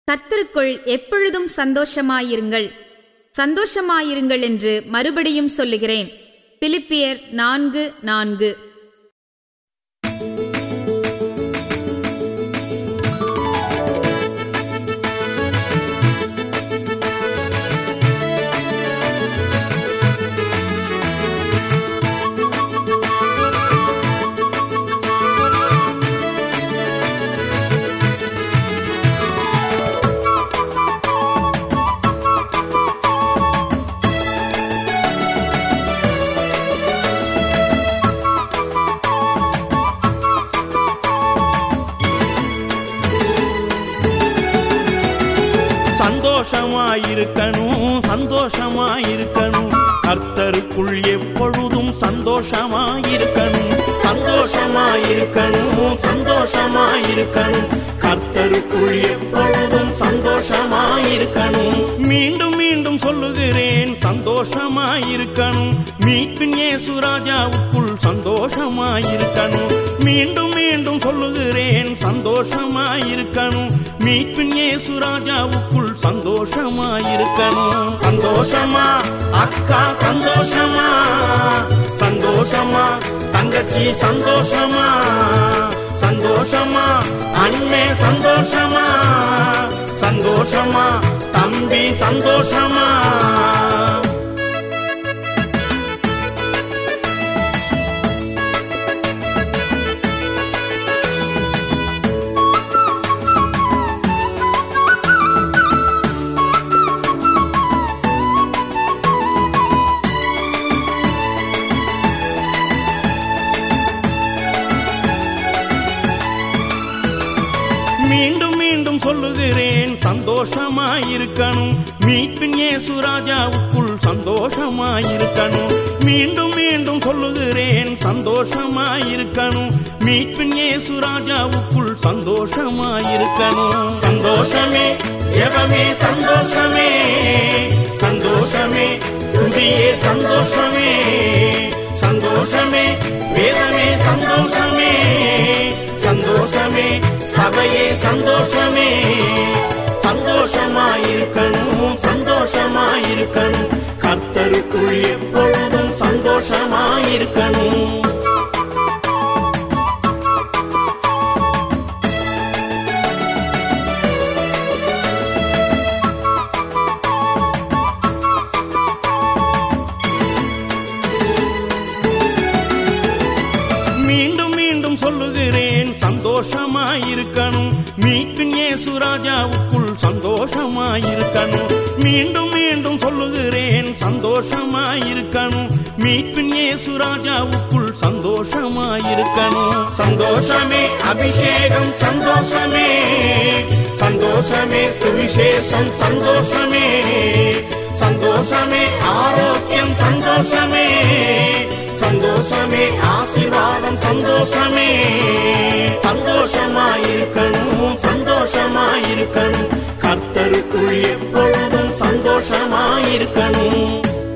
கர்த்தருக்குள் எப்பொழுதும் சந்தோஷமாயிருங்கள் சந்தோஷமாயிருங்கள் என்று மறுபடியும் சொல்லுகிறேன் பிலிப்பியர் நான்கு நான்கு சந்தோஷமாயிருக்கணும் சந்தோஷமாயிருக்கணும் கர்த்தருக்குள் எப்பொழுதும் சந்தோஷமாயிருக்கணும் சந்தோஷமாயிருக்கணும் சந்தோஷமாயிருக்கணும் கர்த்தருக்குள் எப்பொழுதும் சந்தோஷமாயிருக்கணும் மீண்டும் மீண்டும் சொல்லுகிறேன் சந்தோஷமாயிருக்கணும் மீட்பின் இயேசு ராஜாவுக்குள் சந்தோஷமாயிருக்கணும் மீண்டும் மீண்டும் சொல்லுகிறேன் சந்தோஷமாயிருக்கணும் மீட்பின் இயேசு ராஜாவுக்குள் சந்தோஷமாயிருக்கணும் சந்தோஷமா அக்கா சந்தோஷமா சந்தோஷமா தங்கச்சி சந்தோஷமா சந்தோஷமா அண்ணே சந்தோஷமா சந்தோஷமா தம்பி சந்தோஷமா மீண்டும் மீண்டும் சொல்லுகிறேன் சந்தோஷமாயிருக்கணும் மீட்பின் இயேசு ராஜாவுக்குள் சந்தோஷமாயிருக்கணும் மீண்டும் மீண்டும் சொல்லுகிறேன் சந்தோஷமாயிருக்கணும் மீட்பின் இயேசு ராஜாவுக்குள் சந்தோஷமாயிருக்கணும் சந்தோஷமே ஜெபமே சந்தோஷமே சந்தோஷமே துதியே சந்தோஷமே சந்தோஷமே வேதமே சந்தோஷமே சந்தோஷமே சபையே சந்தோஷமே சந்தோஷமாயிருக்கணும் சந்தோஷமாயிருக்கணும் கர்த்தருக்குள் எப்பொழுதும் சந்தோஷமாயிருக்கணும் மீண்டும் மீண்டும் சொல்லுகிறேன் சந்தோஷமாயிருக்கணும் மீட்பின் இயேசு ராஜாவுக்குள் சந்தோஷமாயிருக்கணும் மீண்டும் மீண்டும் சொல்லுகிறேன் சந்தோஷமாயிருக்கணும் மீட்பின் இயேசு ராஜாவுக்குள் சந்தோஷமாயிருக்கணும் சந்தோஷமே அபிஷேகம் சந்தோஷமே சந்தோஷமே சுவிசேஷம் சந்தோஷமே சந்தோஷமே ஆரோக்கியம் சந்தோஷமே சந்தோஷமே ஆசீர்வாதம் சந்தோஷமே சந்தோஷமாயிருக்கணும் சந்தோஷமாயிருக்கணும் கர்த்தருக்குள் எப்பொழுதும் சந்தோஷமாயிருக்கணும்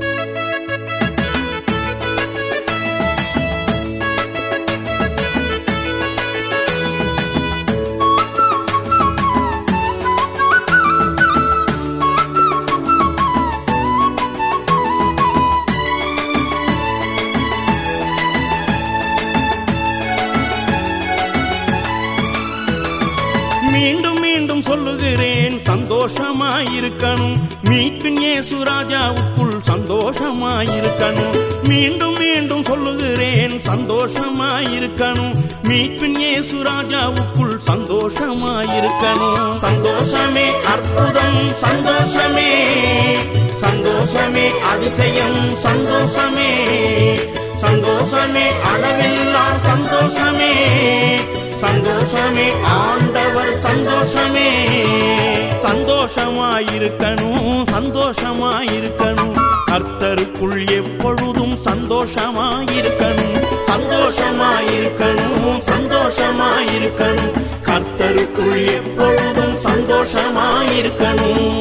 மீண்டும் மீண்டும் சொல்லுகிறேன் சந்தோஷமாயிருக்கணும் மீட்பின் இயேசு ராஜாவுக்குள் சந்தோஷமாயிருக்கணும் மீண்டும் மீண்டும் சொல்லுகிறேன் சந்தோஷமாயிருக்கணும் மீட்பின் இயேசு ராஜாவுக்குள் சந்தோஷமாயிருக்கணும் சந்தோஷமே அற்புதம் சந்தோஷமே சந்தோஷமே அதிசயம் சந்தோஷமே சந்தோஷமே அளவில்லா சந்தோஷமே சந்தோஷமே ஆண்டவர் சந்தோஷமே சந்தோஷமாயிருக்கணும் சந்தோஷமாயிருக்கணும் கர்த்தருக்குள் எப்பொழுதும் சந்தோஷமாயிருக்கணும் சந்தோஷமாயிருக்கணும் சந்தோஷமாயிருக்கணும் கர்த்தருக்குள் எப்பொழுதும் சந்தோஷமாயிருக்கணும்